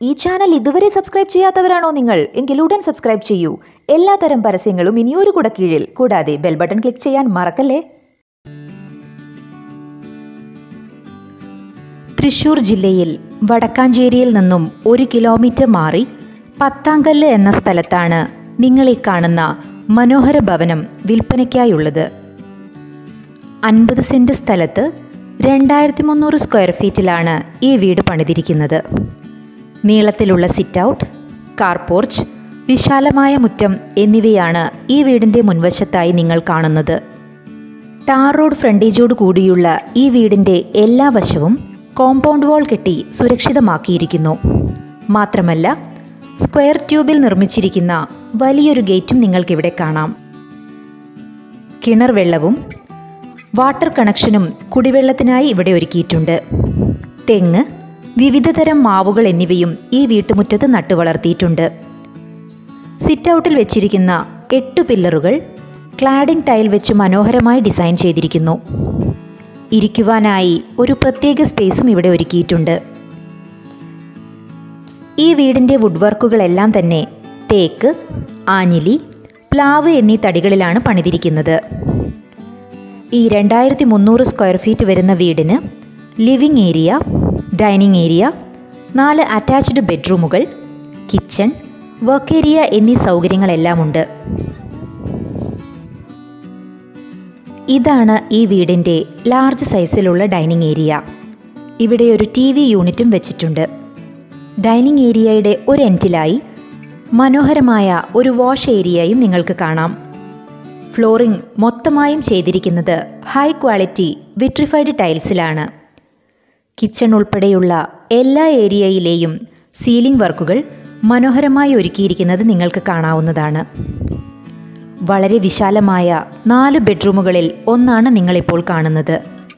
ഈ ചാനൽ ഇതുവരെ സബ്സ്ക്രൈബ് ചെയ്യാത്തവരാണോ നിങ്ങൾ എങ്കിൽ ഉടൻ സബ്സ്ക്രൈബ് ചെയ്യൂ എല്ലാത്തരം പരസ്യങ്ങളും ഇനിയൊരു കുട കീഴിൽ കൂടാതെ ബെൽ ബട്ടൺ ക്ലിക്ക് ചെയ്യാൻ മറക്കല്ലേ തൃശൂർ ജില്ലയിൽ വടക്കാഞ്ചേരിയിൽ നിന്നും ഒരു കിലോമീറ്റർ മാറി പത്താങ്കല്ല് എന്ന സ്ഥലത്താണ് നിങ്ങൾ ഈ കാണുന്ന മനോഹര ഭവനം വിൽപ്പനയ്ക്കായുള്ളത് അൻപത് സെൻറ് സ്ഥലത്ത് രണ്ടായിരത്തി മുന്നൂറ് സ്ക്വയർ ഫീറ്റിലാണ് ഈ വീട് പണിതിരിക്കുന്നത് നീളത്തിലുള്ള സിറ്റ് ഔട്ട് കാർ പോർച്ച് വിശാലമായ മുറ്റം എന്നിവയാണ് ഈ വീടിൻ്റെ മുൻവശത്തായി നിങ്ങൾ കാണുന്നത് ടാർ റോഡ് ഫ്രണ്ടേജോട് കൂടിയുള്ള ഈ വീടിൻ്റെ എല്ലാ വശവും കോമ്പൗണ്ട് വാൾ കെട്ടി സുരക്ഷിതമാക്കിയിരിക്കുന്നു മാത്രമല്ല സ്ക്വയർ ട്യൂബിൽ നിർമ്മിച്ചിരിക്കുന്ന വലിയൊരു ഗേറ്റും നിങ്ങൾക്കിവിടെ കാണാം കിണർ വെള്ളവും വാട്ടർ കണക്ഷനും കുടിവെള്ളത്തിനായി ഇവിടെ ഒരുക്കിയിട്ടുണ്ട് തെങ്ങ് വിവിധതരം മാവുകൾ എന്നിവയും ഈ വീട്ടുമുറ്റത്ത് നട്ടുവളർത്തിയിട്ടുണ്ട് സിറ്റ് ഔട്ടിൽ വെച്ചിരിക്കുന്ന എട്ട് പില്ലറുകൾ ക്ലാഡിംഗ് ടൈൽ വെച്ച് മനോഹരമായി ഡിസൈൻ ചെയ്തിരിക്കുന്നു ഇരിക്കുവാനായി ഒരു പ്രത്യേക സ്പേസും ഇവിടെ ഒരുക്കിയിട്ടുണ്ട് ഈ വീടിൻ്റെ വുഡ് വർക്കുകളെല്ലാം തന്നെ തേക്ക് ആഞ്ഞിലി പ്ലാവ് എന്നീ തടികളിലാണ് പണിതിരിക്കുന്നത് ഈ രണ്ടായിരത്തി മുന്നൂറ് സ്ക്വയർ ഫീറ്റ് വരുന്ന വീടിന് ലിവിംഗ് ഏരിയ ഡൈനിങ് ഏരിയ നാല് അറ്റാച്ച്ഡ് ബെഡ്റൂമുകൾ കിച്ചൺ വർക്ക് ഏരിയ എന്നീ സൗകര്യങ്ങളെല്ലാം ഉണ്ട് ഇതാണ് ഈ വീടിൻ്റെ ലാർജ് സൈസിലുള്ള ഡൈനിങ് ഏരിയ ഇവിടെ ഒരു ടി വി യൂണിറ്റും വെച്ചിട്ടുണ്ട് ഡൈനിങ് ഏരിയയുടെ ഒരു എൻഡിലായി മനോഹരമായ ഒരു വാഷ് ഏരിയയും നിങ്ങൾക്ക് കാണാം ഫ്ലോറിംഗ് മൊത്തമായും ചെയ്തിരിക്കുന്നത് ഹൈ ക്വാളിറ്റി വിട്രിഫൈഡ് ടൈൽസിലാണ് കിച്ചൺ ഉൾപ്പെടെയുള്ള എല്ലാ ഏരിയയിലെയും സീലിംഗ് വർക്കുകൾ മനോഹരമായി ഒരുക്കിയിരിക്കുന്നത് നിങ്ങൾക്ക് കാണാവുന്നതാണ് വളരെ വിശാലമായ നാല് ബെഡ്റൂമുകളിൽ ഒന്നാണ് നിങ്ങളിപ്പോൾ കാണുന്നത്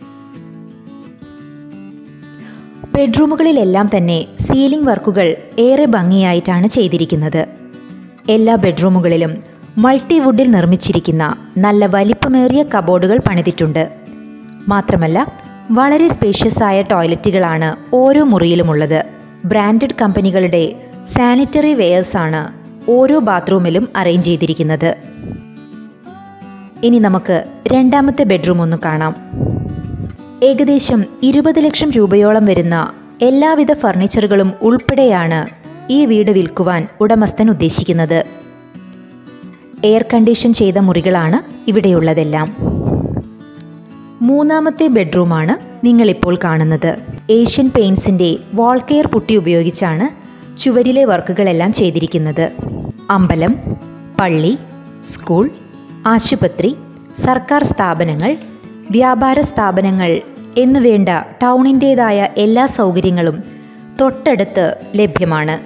ബെഡ്റൂമുകളിലെല്ലാം തന്നെ സീലിംഗ് വർക്കുകൾ ഏറെ ഭംഗിയായിട്ടാണ് ചെയ്തിരിക്കുന്നത് എല്ലാ ബെഡ്റൂമുകളിലും മൾട്ടി വുഡിൽ നിർമ്മിച്ചിരിക്കുന്ന നല്ല വലിപ്പമേറിയ കബോർഡുകൾ പണിതിട്ടുണ്ട് മാത്രമല്ല വളരെ സ്പേഷ്യസ് ആയ ടോയ്ലറ്റുകളാണ് ഓരോ മുറിയിലുമുള്ളത് ബ്രാൻഡഡ് കമ്പനികളുടെ സാനിറ്ററി വെയേഴ്സാണ് ഓരോ ബാത്റൂമിലും അറേഞ്ച് ചെയ്തിരിക്കുന്നത് ഇനി നമുക്ക് രണ്ടാമത്തെ ബെഡ്റൂം ഒന്ന് കാണാം ഏകദേശം ഇരുപത് ലക്ഷം രൂപയോളം വരുന്ന എല്ലാവിധ ഫർണിച്ചറുകളും ഉൾപ്പെടെയാണ് ഈ വീട് വിൽക്കുവാൻ ഉടമസ്ഥൻ ഉദ്ദേശിക്കുന്നത് എയർ കണ്ടീഷൻ ചെയ്ത മുറികളാണ് ഇവിടെയുള്ളതെല്ലാം മൂന്നാമത്തെ ബെഡ്റൂമാണ് നിങ്ങളിപ്പോൾ കാണുന്നത് ഏഷ്യൻ പെയിൻസിൻ്റെ വാൾ കെയർ പുട്ടി ഉപയോഗിച്ചാണ് ചുവരിലെ വർക്കുകളെല്ലാം ചെയ്തിരിക്കുന്നത് അമ്പലം പള്ളി സ്കൂൾ ആശുപത്രി സർക്കാർ സ്ഥാപനങ്ങൾ വ്യാപാര സ്ഥാപനങ്ങൾ എന്നുവേണ്ട ടൗണിൻ്റേതായ എല്ലാ സൗകര്യങ്ങളും തൊട്ടടുത്ത് ലഭ്യമാണ്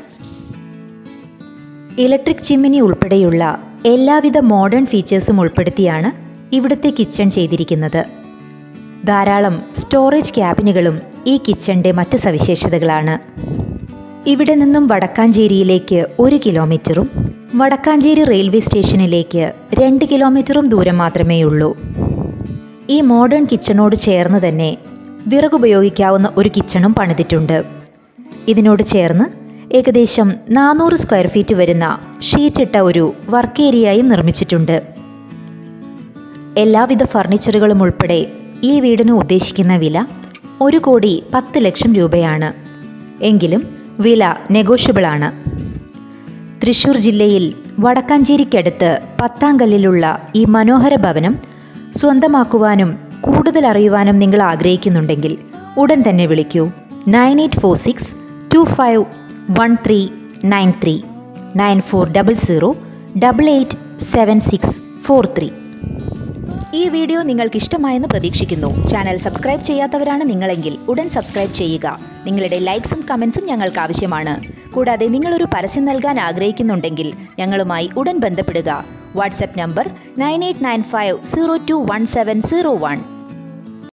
ഇലക്ട്രിക് ചിമ്മിനി ഉൾപ്പെടെയുള്ള എല്ലാവിധ മോഡേൺ ഫീച്ചേഴ്സും ഉൾപ്പെടുത്തിയാണ് ഇവിടുത്തെ കിച്ചൺ ചെയ്തിരിക്കുന്നത് ധാരാളം സ്റ്റോറേജ് ക്യാബിനുകളും ഈ കിച്ചണിൻ്റെ മറ്റ് സവിശേഷതകളാണ് ഇവിടെ നിന്നും വടക്കാഞ്ചേരിയിലേക്ക് ഒരു കിലോമീറ്ററും വടക്കാഞ്ചേരി റെയിൽവേ സ്റ്റേഷനിലേക്ക് രണ്ട് കിലോമീറ്ററും ദൂരം മാത്രമേ ഉള്ളൂ ഈ മോഡേൺ കിച്ചണോട് ചേർന്ന് തന്നെ വിറകുപയോഗിക്കാവുന്ന ഒരു കിച്ചണും പണിതിട്ടുണ്ട് ഇതിനോട് ചേർന്ന് ഏകദേശം നാനൂറ് സ്ക്വയർ ഫീറ്റ് വരുന്ന ഷീറ്റിട്ട ഒരു വർക്ക് ഏരിയയും നിർമ്മിച്ചിട്ടുണ്ട് എല്ലാവിധ ഫർണിച്ചറുകളും ഉൾപ്പെടെ ഈ വീടിന് ഉദ്ദേശിക്കുന്ന വില ഒരു കോടി പത്ത് ലക്ഷം രൂപയാണ് എങ്കിലും വില നെഗോഷ്യബിളാണ് തൃശൂർ ജില്ലയിൽ വടക്കാഞ്ചേരിക്കടുത്ത് പത്താങ്കല്ലിലുള്ള ഈ മനോഹര ഭവനം സ്വന്തമാക്കുവാനും കൂടുതൽ അറിയുവാനും നിങ്ങൾ ആഗ്രഹിക്കുന്നുണ്ടെങ്കിൽ ഉടൻ തന്നെ വിളിക്കൂ nine eight four six two five one three nine three nine four double zero double eight seven six four three ഈ വീഡിയോ നിങ്ങൾക്ക് ഇഷ്ടമായെന്ന് പ്രതീക്ഷിക്കുന്നു ചാനൽ സബ്സ്ക്രൈബ് ചെയ്യാത്തവരാണ് നിങ്ങളെങ്കിൽ ഉടൻ സബ്സ്ക്രൈബ് ചെയ്യുക നിങ്ങളുടെ ലൈക്സും കമൻസും ഞങ്ങൾക്ക് ആവശ്യമാണ് കൂടാതെ നിങ്ങളൊരു പരസ്യം നൽകാൻ ആഗ്രഹിക്കുന്നുണ്ടെങ്കിൽ ഞങ്ങളുമായി ഉടൻ ബന്ധപ്പെടുക WhatsApp number nine eight nine five zero two one seven zero one